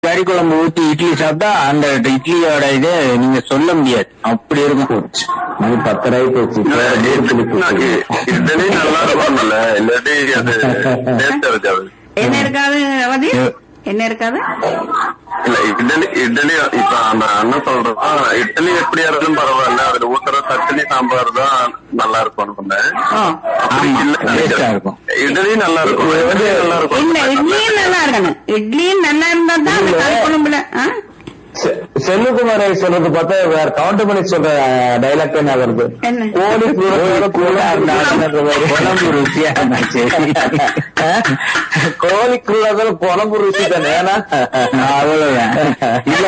கறி குழம்பு ஊத்தி இட்லி சாப்பிட்டா அந்த இட்லியோட இது நீங்க சொல்ல முடியாது அப்படி இருக்கும் மணி பத்தரை போச்சு எனக்கு இட்லி நல்லா இருக்கும்ல இல்லாட்டி அது டேஸ்ட் இருக்காது என்ன இருக்காது அவதி என்ன இருக்காது இல்ல இட்லி இட்லி இப்ப அந்த அண்ணன் சொல்றோம் இட்லி எப்படியா இருந்தாலும் பரவாயில்ல அதுல ஊத்துற சட்னி சாம்பார் தான் நல்லா இருக்கும் சொன்னேன் ஓ அப்படி ஆமா, இல்ல taste ஆ நினைக்கிறேன். இருக்கும். இட்லி நல்லா இருக்கும் இட்லி நல்லா இருக்கும் இல்ல இட்லியும் நல்லா இருக்கணும் இட்லியும் நல்லா இருந்தா தான் அந்த கறி குழம்புல ஆ? செ- செல்வகுமார் சொல்றது பார்த்தா வேற கவுண்டர் பண்ணி சொல்ற டைலாக் என்ன வருது என்ன? கோழி கூட கூட குழம்பு ருசியா இருந்தா சரி கோழி கூட குழம்பு ருசி தானே ஏன்னா அவ்வளவுதான் இல்ல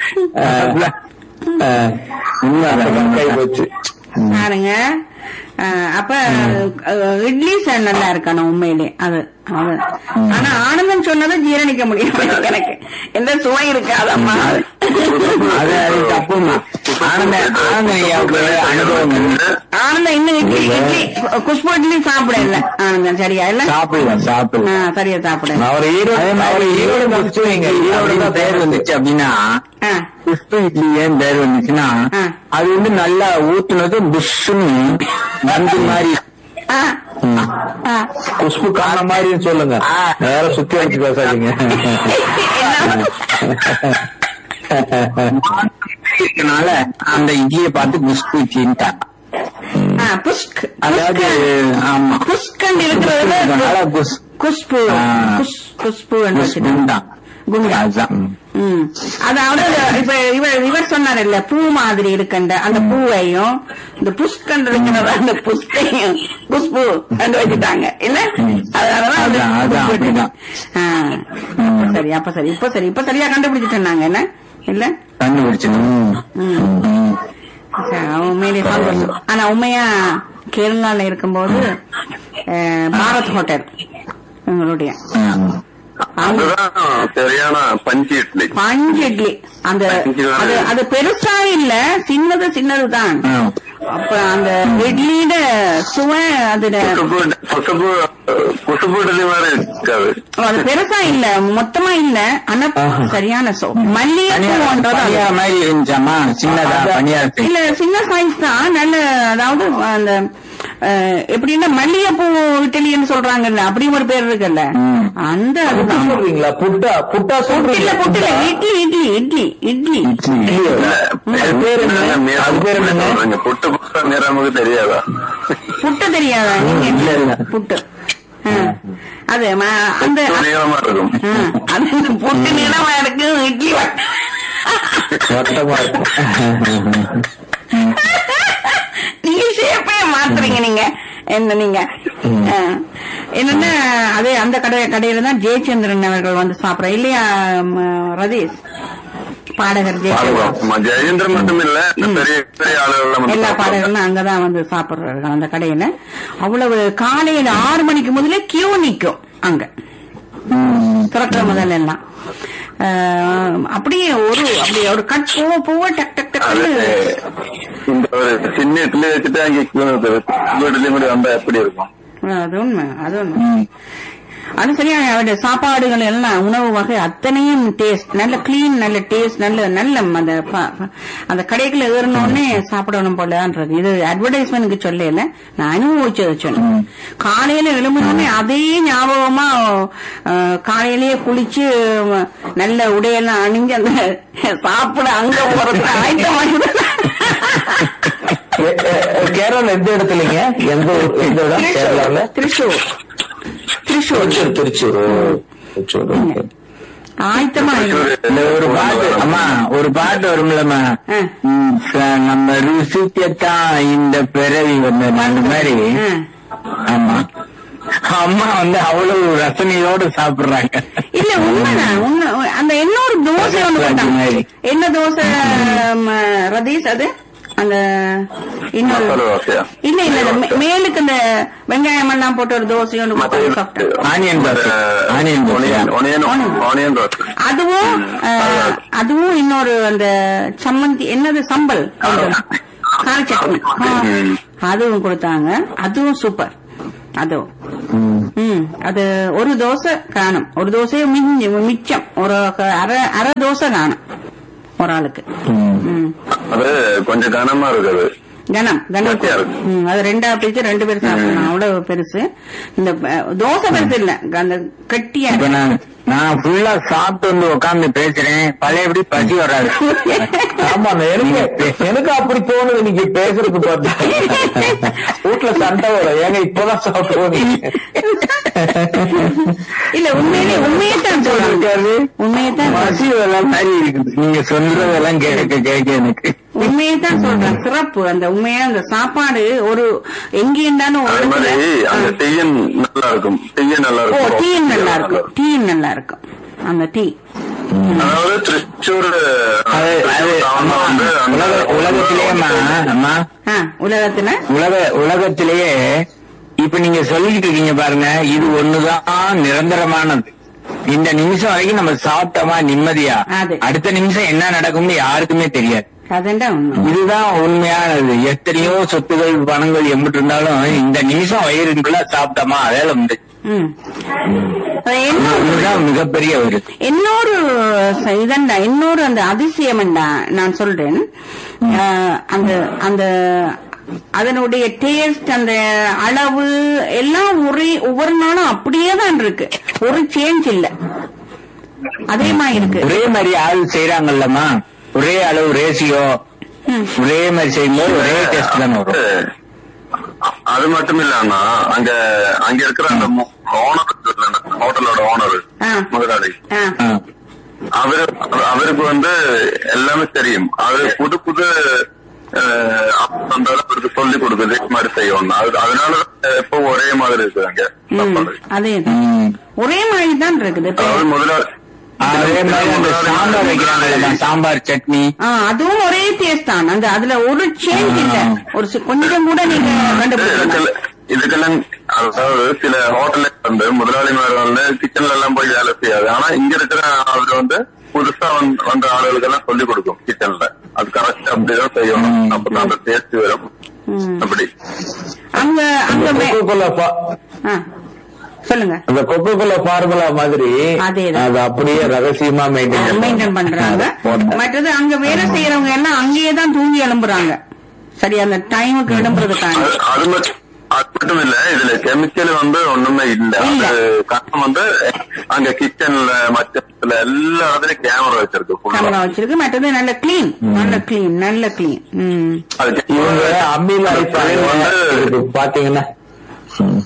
உண்மை கை போச்சு பாருங்க அஹ், அப்ப அஹ், இட்லி ச- நல்லா இருக்கணும் உண்மையிலே அது அது ஆனா ஆனந்தம் சொன்னதை ஜீரணிக்க முடியும் எனக்கு எந்த சுவை இருக்காதம்மா அது அது தப்புமா ஆனந்த ஆனந்த ஐயாவுக்கு அனுபவம் உண்டு. ஆனந்தம் இன்னும் இட்லி இட்லி குஷ்பு இட்லி சாப்பிட இல்ல ஆனந்தம் சரியா இல்ல சாப்பிடலாம் ஆ, சாப்பிடலாம் சரியா சாப்பிட அவர் ஈரோடு அதே மாதிரி ஈரோடு முடிச்சு வைங்க ஈரோடு பேர் வந்துச்சு அப்படின்னா ஆ, புஷ்பு இட்லி ஏன் பேர் வந்துச்சுன்னா ஆ. அது வந்து நல்லா ஊத்துனது புஷ்ஷுன்னு வந்து மாதிரி ஆ, ஆ. குஷ்பு காண மாதிரி சொல்லுங்க ஆ. வேற சுத்தி வச்சு பேசாதீங்க இருக்கனால அந்த இட்லியை பார்த்து புஷ்பு இட்லின்ட்டாங்க ஆ, புஷ்க் அதாவது புஷ்க- ஆமா புஷ்கண்டு இருக்கிறதுல அதனால புஷ் குஷ்பு ஆ. குஷ் குஷ்பு குஷ்புன்னு குண்டா அதுதான் ம். அதாவது இப்ப இவர் இவர் சொன்னார் இல்ல பூ மாதிரி இருக்கண்ட அந்த பூவையும் இந்த புஷ்கண்டு இருக்கிறத அந்த புஷ்கையும் புஷ்பு கண்டு வச்சுட்டாங்க இல்ல அதனாலதான் அது அதான், அதான், புஷ்பு. அப்படிதான். ஆ. அப்ப சரி அப்ப சரி இப்ப சரி இப்ப சரியா கண்டுபிடிச்சிட்டு நாங்க என்ன இல்ல கண்டுபிடிச்சு ம். சரி, உண்மையிலே சந்தோஷம் ஆனா உண்மையா கேரளால இருக்கும்போது அஹ், பாரத் ஹோட்டல் உங்களுடைய அங்க அதுதான் சரியான பஞ்சு இட்லி பஞ்சு இட்லி அந்த அது அது பெருசா இல்ல சின்னது சின்னதுதான் அப்ப அந்த இட்லியோட சுவை அதுல குசுபு குசுபு குசுபு இட்லி மாதிரி இருக்காது அது பெருசா இல்ல மொத்தமா இல்ல ஆனா சரியான சோ மல்லிகைப்பூன்றது அது. பனியார மாதிரி இருந்துச்சாமா சின்னதா பனியார இல்ல சின்ன சைஸ் தான் நல்ல அதாவது அந்த அஹ், எப்படின்னா மல்லிகைப்பூ இட்லின்னு சொல்றாங்கல்ல அப்படி ஒரு பேர் இருக்குல்ல அந்த அதுதான் சொல்றீங்களா புட்டா புட்டா புட்டில சொல்றீங்களா புட்டில இட்லி இட்லி இட்லி இட்லி அது பேர் என்ன அது பேர் என்னங்க? சொல்றீங்க புட்டு புட்டு நிறமுக்கு தெரியாதா புட்டு தெரியாதா நீங்க புட்டு ஆ. அது ம- அந்த நீளமா இருக்கும் ஆ, அது இந்த புட்டு நிலமா இருக்கு இட்லி வ- வட்டமா இருக்கும் நீங்க ஷேப்பே மாத்துறீங்க நீங்க என்ன நீங்க ஆ. என்னன்னா அது அந்த கடை கடையில தான் ஜெயச்சந்திரன் அவர்கள் வந்து சாப்பிடுற இல்லையா ம, ரதீஷ் பாடகர் ஜெயச்சந்திரன் ஆமா, ஜெயேந்திரன் மட்டும் இல்ல இந்த பெரிய பெரிய ஆளுகள் எல்லா பாடகர்களும் அங்கதான் வந்து சாப்பிடுறார்கள் அந்த கடையில அவ்வளவு காலையில ஆறு மணிக்கு முதல்ல கியூ நிக்கும் அங்க திறக்கிற முதல்ல எல்லாம் ஆஹ், அப்படியே ஒரு அப்படியே ஒரு கட் பூவ பூவ டக் டக் டக் அது இந்த ஒரு சின்ன இட்லி வச்சுட்டு அங்க இட்லி கூட வந்தா எப்படி இருக்கும் அது உண்மை அது உண்மை அது சரியா அவருடைய சாப்பாடுகள் எல்லாம் உணவு வகை அத்தனையும் டேஸ்ட் நல்ல கிளீன் நல்ல டேஸ்ட் நல்ல நல்ல அந்த ப- ப- அந்த கடைக்குள்ள ஏறினோடனே சாப்பிடணும் போலன்றது இது அட்வர்டைஸ்மெண்ட்க்கு சொல்லல நான் அனுபவிச்சதை சொன்னேன் காலையில எழும்பினோடனே அதே ஞாபகமா அஹ், காலையிலேயே குளிச்சு அஹ், நல்ல உடையெல்லாம் அணிஞ்சு அந்த சாப்பிட அங்க போறது ஆயத்தமாக எ- எ- கேரளால எந்த இடத்துலங்க எந்த ஊர் எந்த இடம் கேரளால திருச்சூர் திருச்சூர் திருச்சூர் திருச்சூர் ஓ, திருச்சூர் ஓகே. ஆயத்தமா இருக்கு. இந்த ஒரு பாட்டு அம்மா ஒரு பாட்டு வரும்லம்மா ஆ. ம், ச- நம்ம ருசிக்கத்தான் இந்த பிறவி வந்த அந்த மாதிரி ஆ. ஆமா அம்மா வந்து அவ்வளவு ரசனையோடு சாப்பிடுறாங்க இல்ல உண்மைதான் உண்மை அந்த இன்னொரு தோசை ஒண்ணு போட்டாங்க மாதிரி. என்ன தோசை ம, ரதீஷ் அது அந்த இன்னொரு மசாலா தோசையா? இல்ல இல்ல இல்ல, மே- மேலுக்கு இந்த வெங்காயம் எல்லாம் போட்டு ஒரு தோசை ஒண்ணு போட்டு சாப்பிட்டேன் onion dosa onion dosa onion onion onion dosa அதுவும் அஹ், அதுவும் இன்னொரு அந்த சம்மந்தி என்னது சம்பல் கார சட்னி ஆ, அதுவும் கொடுத்தாங்க அதுவும் சூப்பர் அதுவும் ம் அது ஒரு தோசை காணும் ஒரு தோசையை மிஞ்சி மிச்சம் ஒரு அரை அரை தோசை காணும் ஒரு ஆளுக்கு ம். அது கொஞ்சம் கனமா இருக்குது கனம் கனம் கட்டியா இருக்கு. ம், அது ரெண்டா பிரிச்சு ரெண்டு பேர் சாப்பிடலாம் அவ்வளவு பெருசு இந்த அஹ், தோசை பெருசு இல்ல அந்த கட்டியா இப்ப நான் நான் ஃபுல்லா சாப்பிட்டு வந்து உட்கார்ந்து பேசுறேன் பழையபடி பசி வராது ஆமா எனக்கு எனக்கு அப்படி தோணுது நீங்க பேசுறது பார்த்தா வீட்டுல சண்டை வரும் ஏங்க இப்பதான் சாப்பிடுவோம் இல்ல உண்மையிலே உண்மையைத்தான் சொல்றாங்க உண்மையைத்தான் பசி வர மாதிரி இருக்குது நீங்க சொல்றதெல்லாம் கேட்க கேட்க எனக்கு உண்மையை தான் சொல்றேன் சிறப்பு அந்த உண்மையா அந்த சாப்பாடு ஒரு எங்க இருந்தாலும் ஒரு அது மாதிரி இடத்துல- அந்த டீயன் நல்லா இருக்கும் டீயன் நல்லா ஓ இருக்கும் டீ நல்லா இருக்கும் டீ நல்லா இருக்கும் அந்த டீ அதாவது திருச்சூர் அது அது அம்மா, வந்து அந்த உலக உலகத்திலேயேம்மா அம்மா ஆ, உலகத்துல உலக உலகத்திலேயே இப்ப நீங்க சொல்லிட்டு இருக்கீங்க பாருங்க இது ஒண்ணுதான் நிரந்தரமானது இந்த நிமிஷம் வரைக்கும் நம்ம சாப்பிட்டோமா நிம்மதியா அது. அடுத்த நிமிஷம் என்ன நடக்கும்னு யாருக்குமே தெரியாது அதுதான் உண்மை இதுதான் உண்மையானது எத்தனையோ சொத்துகள் பணங்கள் எம்பிட்டு இருந்தாலும் இந்த நிமிஷம் வயிறுக்குள்ள சாப்பிட்டோமா வேலை முடிச்சு ம். அது இன்னொரு இதுதான் மிகப்பெரிய ஒரு இன்னொரு ச- இதண்டா இன்னொரு அந்த அதிசயம்டா நான் சொல்றேன் அஹ், அந்த அந்த அதனுடைய டேஸ்ட் அந்த அளவு எல்லாம் ஒரே ஒவ்வொரு நாளும் அப்படியே தான் இருக்கு ஒரு சேஞ்ச் இல்ல அதே மாதிரி இருக்கு ஒரே மாதிரி ஆள் செய்யறாங்கல்லம்மா ஒரே அளவு ரேசியோ ம். ஒரே மாதிரி செய்யும்போது ஒரே டேஸ்ட் தான் வரும் அ- அது மட்டும் இல்லாம அங்க அங்க இருக்கிற அந்த ஓனர் ஹோட்டலோட ஓனர் ஆ. முதலாளி ஆ, ஆ. அவரு அவருக்கு வந்து எல்லாமே தெரியும் அவரு புது புது அஹ், அந்த அவருக்கு சொல்லி கொடுக்குது இது மாதிரி செய்யணும் அது அதனால எப்போ ஒரே மாதிரி இருக்குது அங்க ம், சாப்பாடு அதேதான் ம். ஒரே மாதிரி தான் இருக்குது இப்ப அதாவது முதலாளி அதே மாதிரி அந்த சாம்பார் வைக்கிறாங்கல்ல சாம்பார் சட்னி ஆ, அதுவும் ஒரே டேஸ்ட் தான் அந்த அதுல ஒரு சேஞ்ச் இல்ல ஒரு சி- கொஞ்சம் கூட நீங்க கண்டுபிடிக்கலாம் இதுக்கெல்லாம் இதுக்கெல்லாம் அதாவது சில ஹோட்டல்ல வந்து முதலாளிமார் வந்து கிச்சன்ல எல்லாம் போய் வேலை செய்யாது ஆனா இங்க இருக்கிற அவர் வந்து புதுசா வந்து வந்த ஆளுகளுக்கு எல்லாம் சொல்லி கொடுக்கும் கிச்சன்ல அது கரெக்ட் அப்படிதான் செய்யணும் அப்பதான் அந்த டேஸ்ட் வரும் ம். அப்படி அங்க அங்க வே- கொக்கோகோலா பா- ஆ, சொல்லுங்க அந்த கொக்கோகோலா ஃபார்முலா மாதிரி அதேதான். அது அப்படியே ரகசியமா மெயின்டைன் மெயின்டைன் பண்றாங்க மற்றது அங்க வேலை செய்யறவங்க எல்லாம் அங்கேயே தான் தூங்கி எழும்புறாங்க சரி அந்த டைமுக்கு எழும்புறதுக்காக அது- அது மட்டும் அது மட்டும் இல்ல இதுல கெமிக்கல் வந்து ஒண்ணுமே இல்ல இல்ல. அது காரணம் வந்து அங்க கிச்சன்ல மச்சத்துல எல்லா இடத்துலயும் கேமரா வச்சிருக்கு full ஆ. கேமரா வச்சிருக்கு மற்றது நல்ல கிளீன் நல்ல கிளீன் நல்ல கிளீன் ம் அது இவங்க அம்மியில அரைப்பாங்க வந்து- இது பாத்தீங்கன்னா ம்.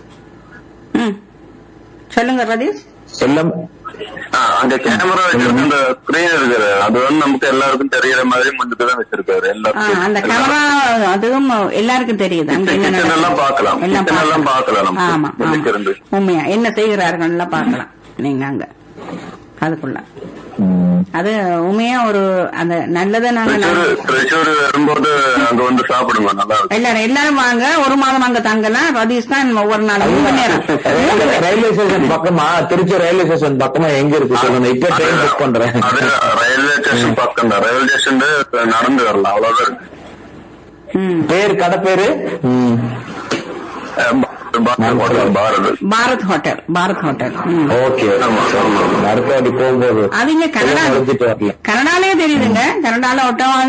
ம் சொல்லுங்க ரதீஷ் எல்லாம் ஆ, அங்க கேமரா வச்சிருக்க அந்த ஸ்கிரீன் இருக்குது அது வந்து நமக்கு எல்லாருக்கும் தெரியற மாதிரி முன்னுக்கு தான் வச்சிருக்காரு ஆ, எல்லாருக்கும் அந்த கேமரா அதுவும் எல்லாருக்கும் தெரியுது அங்க என்ன Kitchen நடக்குது. எல்லாம் பார்க்கலாம். எல்லாம் Kitchen எல்லாம் பார்க்கலாம் நம்ம. ஆமா வெளிச்சம் ஆமா இருந்து. உண்மையா என்ன செய்கிறார்கள் எல்லாம் பார்க்கலாம் நீங்க அங்க அதுக்குள்ள ம். அது உண்மையா ஒரு அந்த நல்லதை நாங்க திருச்சூர் நா- திருச்சூர் வரும்போது அங்க வந்து சாப்பிடுங்க நல்லா இருக்கும் எல்லாரும் எல்லாரும் வாங்க ஒரு மாதம் அங்க தங்கலாம் ரதீஷ் தான் ஒவ்வொரு நாள் மூணு மணி நேரம் மூணு மணி- ரயில்வே ஸ்டேஷன் பக்கமா திருச்சி ரயில்வே ஸ்டேஷன் பக்கமா எங்க இருக்கு சொல்லுங்க இப்ப ட்ரெயின் புக் பண்றேன் அது ரயில்வே ஸ்டேஷன் பக்கம் தான் ரயில்வே ஸ்டேஷன் நடந்து வரலாம் அவ்வளவுதான் இருக்கு ம். பேர் கடை பேரு ம். அஹ் Bharat hotel Bharat Bharat hotel Bharat hotel ம். ஓகே ஆமா, ஆமா. அடுத்த வாட்டி போகும்போது அது இங்க கனடா எல்லாம் முடிஞ்சிட்டு வரல கனடாலே தெரியுதுங்க கனடால ஒட்டவால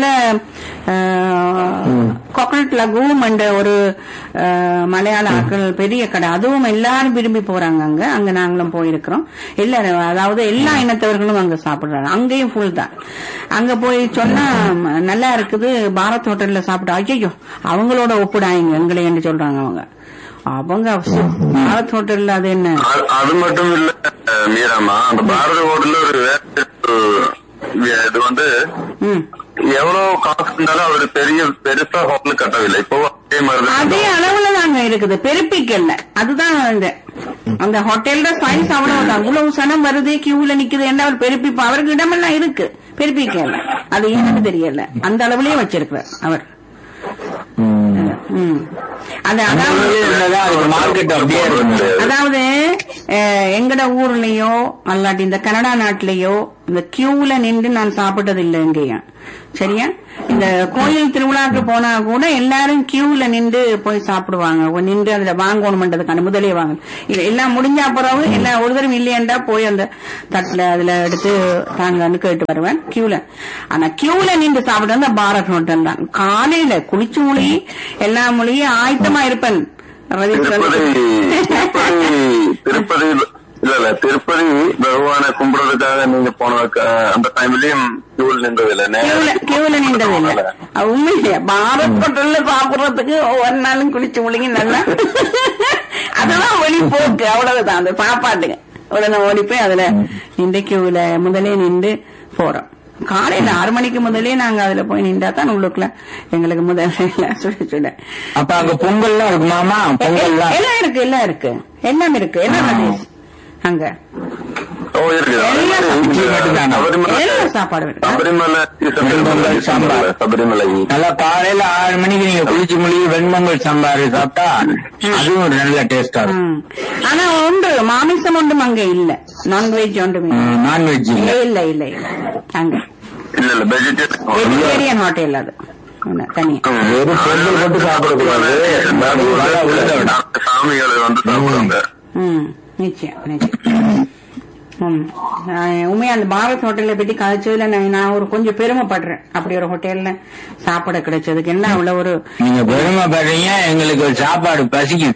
கோகனட் லகூம் என்ற ஒரு அஹ், மலையாள ஆட்கள் பெரிய கடை அதுவும் எல்லாரும் விரும்பி போறாங்க அங்க அங்க நாங்களும் போயிருக்கிறோம் எல்லாரும் அதாவது எல்லா இனத்தவர்களும் அங்க சாப்பிடுறாங்க அங்கேயும் ஃபுல் தான் அங்க போய் சொன்னா ம, நல்லா இருக்குது பாரத் ஹோட்டல்ல சாப்பிட்டு ஐயோ அவங்களோட ஒப்பிடாங்க எங்களை என்று சொல்றாங்க அவங்க அவங்க சு- பாரத் ஹோட்டல்ல அது என்ன அது- அது மட்டும் இல்ல அஹ் மீராமா அந்த பாரத ஹோட்டல்ல ஒரு வேற இது வந்து ம் எவ்வளவு காசு இருந்தாலும் அவர் பெரிய பெருசா ஹோட்டல் கட்டவில்லை இப்போ அதே மாதிரிதான் அதே அளவுல தாங்க இருக்குது பெருப்பிக்கல அதுதான் இந்த அந்த ஹோட்டல்ல சைஸ் அவ்வளவுதான் இவ்வளவு சனம் வருது கியூல நிக்குது என்ன அவர் பெருப்பிப்பா அவருக்கு இடமெல்லாம் இருக்கு பெருப்பிக்கல அது எனக்கு தெரியல அந்த அளவுலயே வச்சிருக்கிறார் அவர் ம். அது அதாவது இருந்ததா அதுக்கு மார்க்கெட் அப்படியே இருக்கும் அதாவது அஹ், எங்கட ஊர்லயோ அல்லாட்டி இந்த கனடா நாட்டிலேயோ இந்த கியூல நின்று நான் சாப்பிட்டது இல்லை எங்கேயும் சரியா இந்த கோயில் திருவிழாக்கு போனா கூட எல்லாரும் கியூல நின்று போய் சாப்பிடுவாங்க ஒரு நின்று அதுல வாங்கணும்ன்றதுக்கான முதலே வாங்க இல்ல எல்லாம் முடிஞ்ச பிறகு எல்லாம் ஒரு தரம் இல்லையாண்டா போய் அந்த தட்டுல அதுல எடுத்து தாங்கன்னு கேட்டு வருவேன் கியூல ஆனா கியூல நின்று சாப்பிடுறது அந்த பாரத் ஹோட்டல் தான் காலையில குளிச்சு மொழி எல்லா மொழியும் ஆயத்தமா இருப்பேன் ரவி திருப்பதி திருப்பதி திருப்பதி இல்ல இல்ல திருப்பதி பகவானை கும்பிடுறதுக்காக நீங்க போன க- அந்த டைம்லயும் கியூல் நின்றது இல்ல கியூல கியூல நின்றது இல்ல அது உண்மையிலே பாரத் ஹோட்டல்ல சாப்பிடுறதுக்கு ஒவ்வொரு நாளும் குளிச்சு முழுங்கி நல்லா அதெல்லாம் ஒளி போக்கு அவ்வளவுதான் அந்த சாப்பாட்டுக்கு உடனே ஓடி போய் அதுல நின்று கியூல முதலே நின்று போறோம் காலையில ஆறு மணிக்கு முதலே நாங்க அதுல போய் நின்றா தான் உள்ளுக்குள்ள எங்களுக்கு முதல்ல எல்லாம் சுட சுட அப்ப அங்க பொங்கல்லாம் இருக்குமாமா பொங்கல்லாம் எல்லாம் இருக்கு எல்லாம் இருக்கு எல்லாம் இருக்கு எல்லாம் இருக்கு. அங்க ஓ இருக்கு எல்லாம் இட்லி மட்டும்தானா? சபரிமலை எல்லாம் சாப்பாடு இருக்கு சபரிமலை வெண்பொங்கல், சாம்பார். சபரிமலை நல்லா காலையில ஆறு மணிக்கு நீங்க குளிச்சு முழுகி வெண்பொங்கல் சாம்பார் சாப்பிட்டா அதுவும் ஒரு நல்ல டேஸ்டா இருக்கும் ம். ஆனா ஒன்று மாமிசம் ஒன்றும் அங்க இல்ல நான்வெஜ் ஒன்றுமே இல்ல. நான்வெஜ் இல்ல இல்ல இல்ல இல்ல அங்க இல்ல இல்ல வெஜிடேரியன் வெஜிடேரியன் ஹோட்டல் அது ஒண்ணு, தனியா வெறும் பொங்கல் மட்டும் சாப்பிடக்கூடாது சாமிகள் வந்து சாப்பிடுவாங்க ம் நிச்சயம் நிச்சயம் ம். நான் உண்மையா அந்த பாரத் ஹோட்டல்ல பத்தி கதைச்சதுல நான் நான் ஒரு கொஞ்சம் பெருமைப்படுறேன் அப்படி ஒரு ஹோட்டல்ல சாப்பிட கிடைச்சதுக்கு என்ன அவ்வளவு ஒரு நீங்க பெருமைப்படுறீங்க எங்களுக்கு ஒரு சாப்பாடு பசிக்குது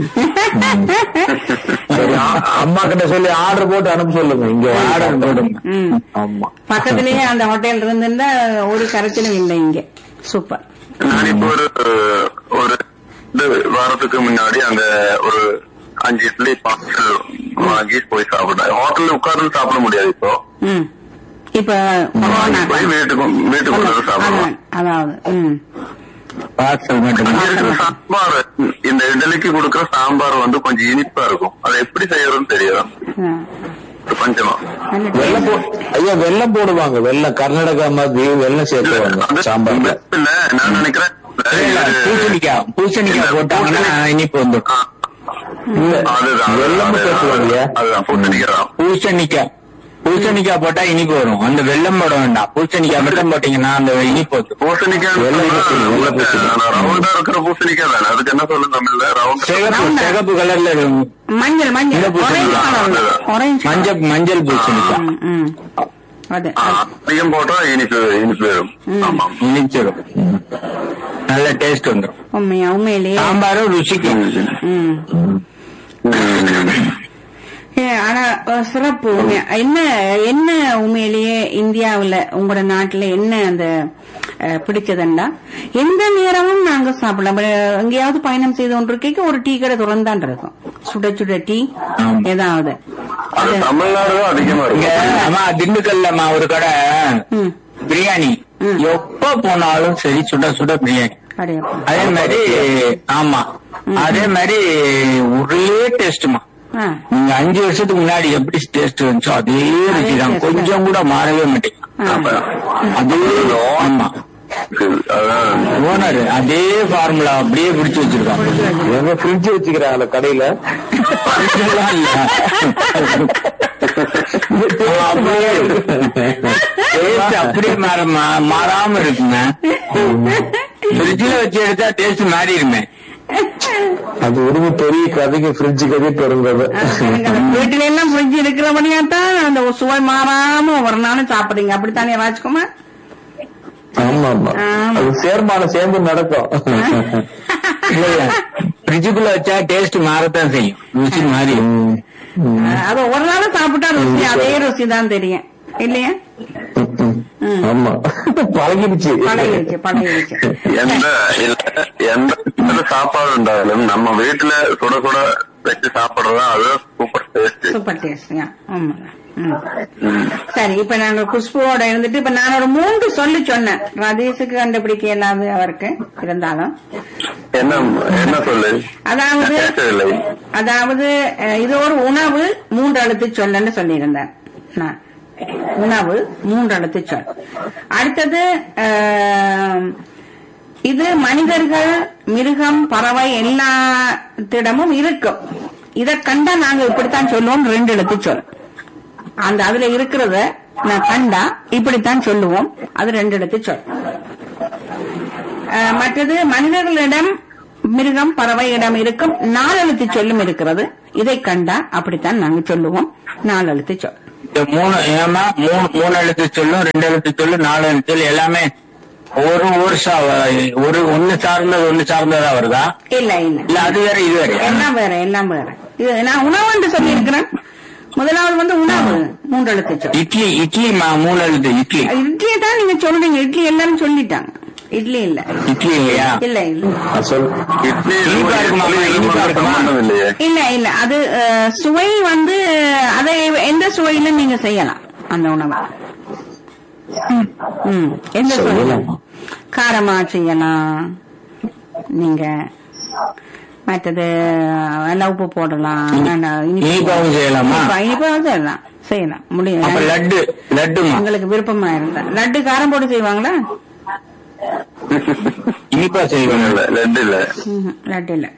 சரி, அ- அம்மா கிட்ட சொல்லி ஆர்டர் போட்டு அனுப்ப சொல்லுங்க இங்க ஆர்டர் போடுங்க ம். ஆமா பக்கத்திலேயே அந்த ஹோட்டல் இருந்திருந்தா ஒரு கரைச்சலும் இல்லை இங்க சூப்பர் நான் இப்போ ஒரு ஒரு ரெண்டு வாரத்துக்கு முன்னாடி அங்க ஒரு அஞ்சு இட்லி பார்சல் வாங்கி போய் சாப்பிட்டேன் ஹோட்டல்ல உட்கார்ந்து சாப்பிட முடியாது இப்போ ம் இப்ப வாங்கி கொரோனா போய் வீட்டுக்கு வீட்டுக்கு கொண்டு வந்து சாப்பிடுவோம் அதாவது ம் பார்சல் மட்டும் இங்க இருக்கிற சாம்பார் இந்த இட்லிக்கு கொடுக்கிற சாம்பார் வந்து கொஞ்சம் இனிப்பா இருக்கும் அதை எப்படி செய்யறதுன்னு தெரியாது ஆ. பஞ்சமா நல்ல வெள்ளம் taste. போ ஐயா வெள்ளம் போடுவாங்க வெள்ளம் கர்நாடகா மாதிரி வெள்ளம் சேர்த்துவாங்க சாம்பார்ல இல்ல நான் நினைக்கிறேன் இல்ல, பூசணிக்காய் பூசணிக்காய் போட்டாங்கன்னா இனிப்பு வந்துடும் ஆ. இல்ல அதுதான் வெள்ளமும் சேர்த்துவாங்க அதுதான் பூசணிக்கிறோம் பூசணிக்காய் பூசணிக்காய் போட்டா இனிப்பு வரும் அந்த வெள்ளம் போட வேண்டாம் பூசணிக்காய் மட்டும் போட்டீங்கன்னா அந்த இனிப்பு வந்துடும் பூசணிக்காய் வெள்ளை பூசணி, வெள்ளை பூசணி. ரவுண்டா இருக்கிற பூசணிக்காய் தானே அதுக்கு என்ன சொல்லு தமிழ்ல ரவுண்ட் சிகப்பு சிகப்பு கலர்ல இருக்கும் மஞ்சள் மஞ்சள் இந்த பூசணி orange தான். color. orange color. மஞ்சள் மஞ்சள் பூசணிக்காய் ம், ம். அது அதிகம் போட்டா இனிப்பு இனிப்பு வரும் ஆமா இனிச்சிடும் நல்ல டேஸ்ட் வந்துடும் உண்மையா உண்மையிலேயே சாம்பாரும் ருசிக்கு ம். ஏ, ஆனா அஹ், சிறப்பு உண்மையா என்ன என்ன உண்மையிலேயே இந்தியாவுல உங்களோட நாட்டுல என்ன அந்த அஹ், பிடிச்சதுண்டா எந்த நேரமும் நாங்க சாப்பிடலாம் அஹ், எங்கேயாவது பயணம் செய்து கொண்டிருக்க ஒரு டீ கடை திறந்தான் இருக்கும் சுட சுட டீ ஆமா. ஏதாவது அது தமிழ்நாடு தான் அதிகமா இங்க இருக்கும் அம்மா திண்டுக்கல்லம்மா ஒரு கடை ம். பிரியாணி ம். எப்ப போனாலும் சரி சுட சுட பிரியாணி கடையப்பா. அதே மாதிரி ஆமா அதே மாதிரி ஒரே டேஸ்ட்மா ஆ. நீங்க அஞ்சு வருஷத்துக்கு முன்னாடி எப்படி டேஸ்ட் இருந்துச்சோ அதே ருசி தான் taste கொஞ்சம் கூட மாறவே மாட்டேங்க ஆ. அதே ஆமா அதான் ஓனர் அதே ஃபார்முலா அப்படியே பிடிச்சு வச்சிருக்காங்க எங்க ஃப்ரிட்ஜ் வச்சுக்கிறாங்களா கடையில அதெல்லாம் இல்ல. அப்படியே டேஸ்ட் அப்படியே மாற மா- மாறாம இருக்குங்க ஃப்ரிட்ஜ்ல வச்சு எடுத்தா டேஸ்ட் மாறிடுமே அது உரிமை பெரிய கதைக்கு ஃப்ரிட்ஜ் கதை பெருங்கதை எனக்கு அந்த வீட்டுல எல்லாம் ஃப்ரிட்ஜ் இருக்கிறபடியா தான் அந்த சுவை மாறாம ஒரு நாளும் சாப்பிடுறீங்க அப்படித்தானே ராஜ்குமார் ஆமா ஆமா ஆமா. அது சேர்மானம் சேர்ந்து நடக்கும் இல்லையா ஃப்ரிட்ஜுக்குள்ள வச்சா டேஸ்ட் மாறத்தான் செய்யும் ருசி மாறி அது ஒரு நாளும் சாப்பிட்டா ருசி அதே ருசி தான் தெரியும் இல்லையா ம். ஆமா பழகிடுச்சு பழகிடுச்சு பழகிடுச்சு எந்த இல்ல எந்த இடத்துல சாப்பாடு இருந்தாலும் நம்ம வீட்டுல சுட சுட வச்சு சாப்பிடுறதா அது சூப்பர் டேஸ்ட் சூப்பர் டேஸ்ட்ங்க ஆமாங்க ம். சரி இப்ப நாங்க குஷ்புவோட இருந்துட்டு இப்ப நான் ஒரு மூன்று சொல்லி சொன்னேன் ரதீஷுக்கு கண்டுபிடிக்க இயலாது அவருக்கு இருந்தாலும் என்ன என்ன சொல்லு அதாவது கேட்கவில்லை அதாவது அஹ், இது ஒரு உணவு மூன்று எழுத்து சொல்லன்னு சொல்லியிருந்தேன் நான் உணவு மூன்று எழுத்து சொல் அடுத்தது அஹ், இது மனிதர்கள் மிருகம் பறவை எல்லாத்திடமும் இருக்கும் இதை கண்டா நாங்க இப்படித்தான் சொல்லுவோம் ரெண்டு எழுத்து சொல் அந்த அதுல இருக்கிறத நான் கண்டா இப்படித்தான் சொல்லுவோம் அது ரெண்டு இடத்து சொல் அஹ், மற்றது மனிதர்களிடம் மிருகம் பறவை இடம் இருக்கும் நாலு எழுத்து சொல்லும் இருக்கிறது இதை கண்டா அப்படித்தான் நாங்க சொல்லுவோம் நாலு எழுத்து சொல் இந்த மூணு ஏமா மூணு மூணு எழுத்து சொல்லும் ரெண்டு எழுத்து சொல்லும் நாலு எழுத்து சொல்லு எல்லாமே ஒரு ஒரு சா- ஒரு ஒண்ணு சார்ந்தது ஒண்ணு சார்ந்ததா வருதா இல்ல இல்ல இல்ல அது வேற இது வேற எல்லாம் வேற எல்லாம் வேற இது நான் உணவு என்று சொல்லி இருக்கிறேன் முதலாவது வந்து உணவு மூன்று எழுத்து சொல் இட்லி இட்லி மா- மூணு எழுத்து இட்லி இட்லியை தான் நீங்க சொல்றீங்க இட்லி எல்லாரும் சொல்லிட்டாங்க இட்லி இல்ல இட்லி இல்லையா இல்ல இல்ல சொல் இட்லி இனிப்பா இருக்குமா? இனிப்பா இருக்குமா? சம்பந்தம் இல்லையே இல்ல இல்ல அது அஹ், சுவை வந்து அதை எந்த சுவையில நீங்க செய்யலாம் அந்த உணவை ம் எந்த சுவை செய்யலாம். காரமா செய்யலாம் நீங்க மற்றது நல்லா உப்பு போடலாம் நல்லா இனிப்பு- இனிப்பாவும் செய்யலாமா? இனிப்பா- இனிப்பாவும் செய்யலாம் செய்யலாம் அப்ப முடியும் லட்டு லட்டுமா உங்களுக்கு விருப்பமா இருந்தா லட்டு காரம் போட்டு செய்வாங்களா இனிப்பா செய்வாங்க இல்ல லட்டு இல்ல ம்ஹும், லட்டு இல்ல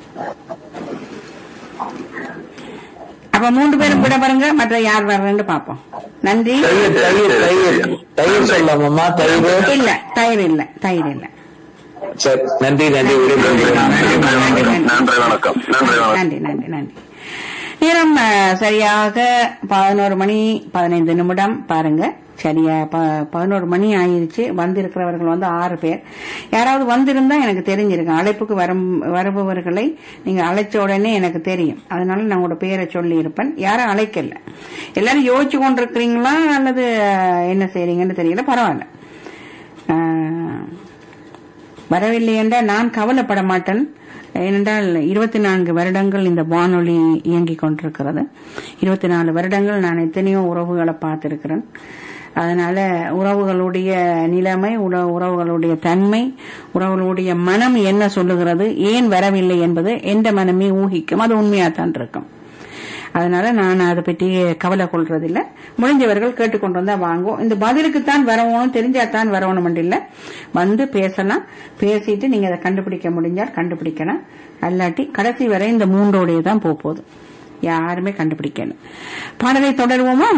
அப்ப மூன்று பேரும் விட பாருங்க மற்ற யார் வர்றேன்னு பாப்போம் நன்றி தயிர் தயிர் தயிர் தயிர் சொல்லலாமாம்மா தயிர் இல்ல தயிர் இல்ல தயிர் இல்ல சரி நன்றி நன்றி விடைபெறுகிறேன் நன்றி வணக்கம் நன்றி வணக்கம் நன்றி வணக்கம் நன்றி நன்றி நன்றி நேரம் அஹ், சரியாக பதினோரு மணி பதினைந்து நிமிடம் பாருங்க சரியா ப- பதினோரு மணி ஆயிருச்சு வந்திருக்கிறவர்கள் வந்து ஆறு பேர் யாராவது வந்திருந்தா எனக்கு தெரிஞ்சிருக்கும் அழைப்புக்கு வரும் வருபவர்களை நீங்க அழைச்ச உடனே எனக்கு தெரியும் அதனால நான் உங்களோட பேரை சொல்லி இருப்பேன் யாரும் அழைக்கல எல்லாரும் யோசிச்சு கொண்டிருக்கிறீங்களா அல்லது அஹ், என்ன செய்றீங்கன்னு தெரியல பரவாயில்ல அஹ், வரவில்லை என்றால் நான் கவலைப்பட மாட்டேன் ஏனென்றால் இருபத்தி நான்கு வருடங்கள் இந்த வானொலி இயங்கிக் கொண்டிருக்கிறது இருபத்தி நாலு வருடங்கள் நான் எத்தனையோ உறவுகளை பார்த்திருக்கிறேன் அதனால உறவுகளுடைய நிலைமை உற- உறவுகளுடைய தன்மை உறவுகளுடைய மனம் என்ன சொல்லுகிறது ஏன் வரவில்லை என்பது எந்த மனமே ஊகிக்கும் அது உண்மையாத்தான் இருக்கும் அதனால நான் அதை பற்றி கவலை கொள்றதில்ல முடிஞ்சவர்கள் கேட்டுக்கொண்டு வந்தா வாங்கும் இந்த பதிலுக்குத்தான் வரணும் தெரிஞ்சாதான் வரணும் இல்ல வந்து பேசலாம் பேசிட்டு நீங்க அதை கண்டுபிடிக்க முடிஞ்சால் கண்டுபிடிக்கலாம் அல்லாட்டி கடைசி வரை இந்த மூன்றோடைய தான் போக போகுது யாருமே கண்டுபிடிக்கல பாடலை தொடருவோமா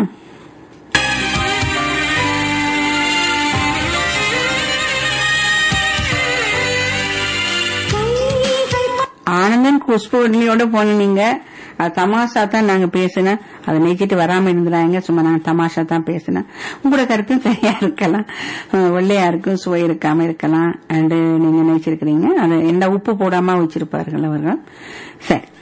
ஆனந்தன் குஷ்பு இட்லியோட போன நீங்க அது தமாஷா தான் நாங்க பேசினேன் அதை நினைச்சிட்டு வராம இருந்துறாங்க சும்மா நான் தமாஷா தான் பேசினேன் உங்களோட கருத்தும் சரியா இருக்கலாம் அஹ் வெள்ளையா இருக்கும் சுவை இருக்காம இருக்கலாம் அண்டு நீங்க நினைச்சிருக்கிறீங்க அது என்ன உப்பு போடாம வச்சிருப்பார்கள் அவர்கள் சரி